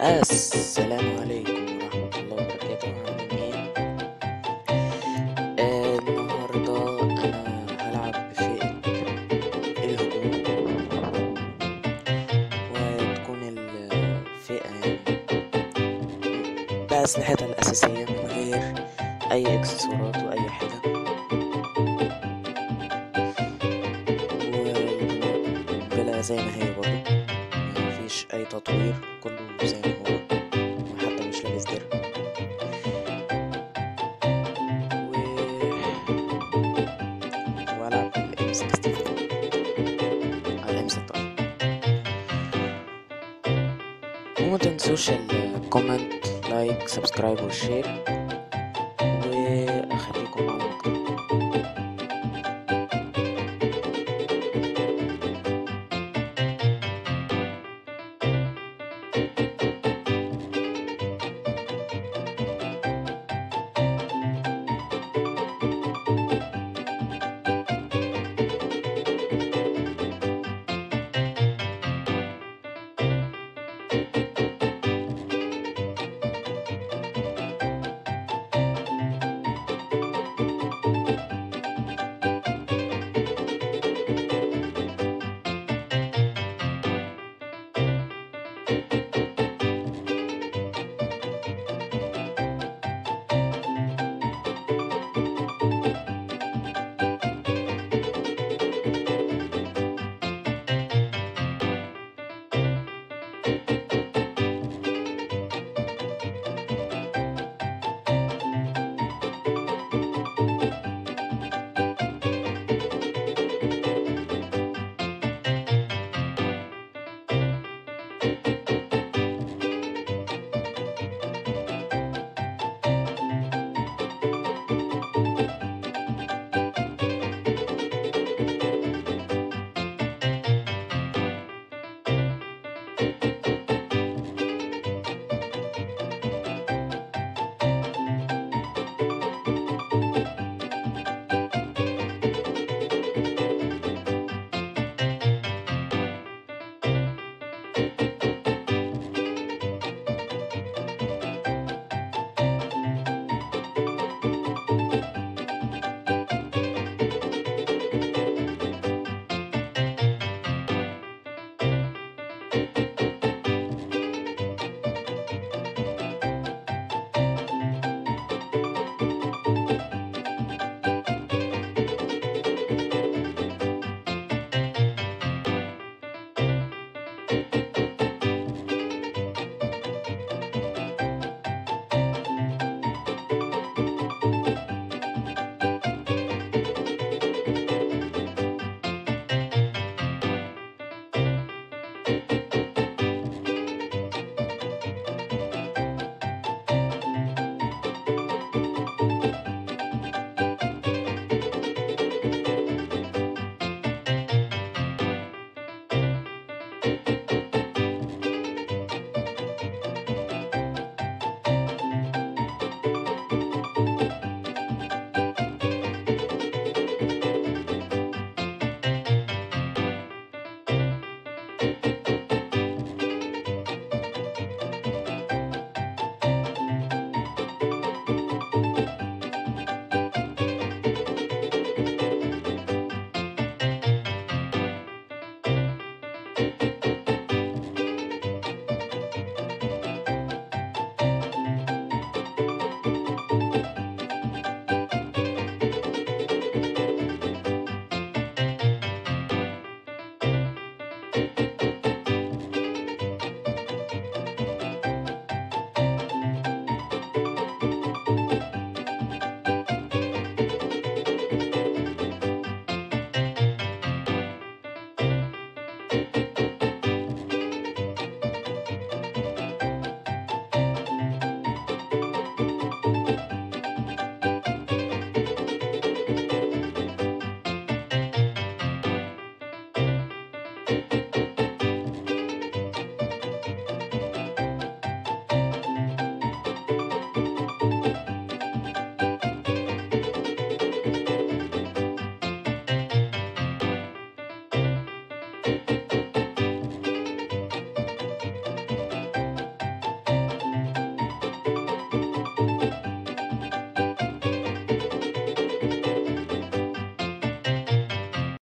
السلام عليكم ورحمة الله وبركاته عاملين ايه؟ آه النهاردة أنا هلعب بفئة الهجوم وتكون الفئة يعني بأسلحتها الأساسية من غير أي إكسسوارات وأي حاجة والقنبلة زي ما هي برضه مفيش أي تطوير كله زي ما هو وحتى مش لابس درع و وألعب بالإم 64 على الإم 16 وما تنسوش الكومنت لايك سبسكرايب والشير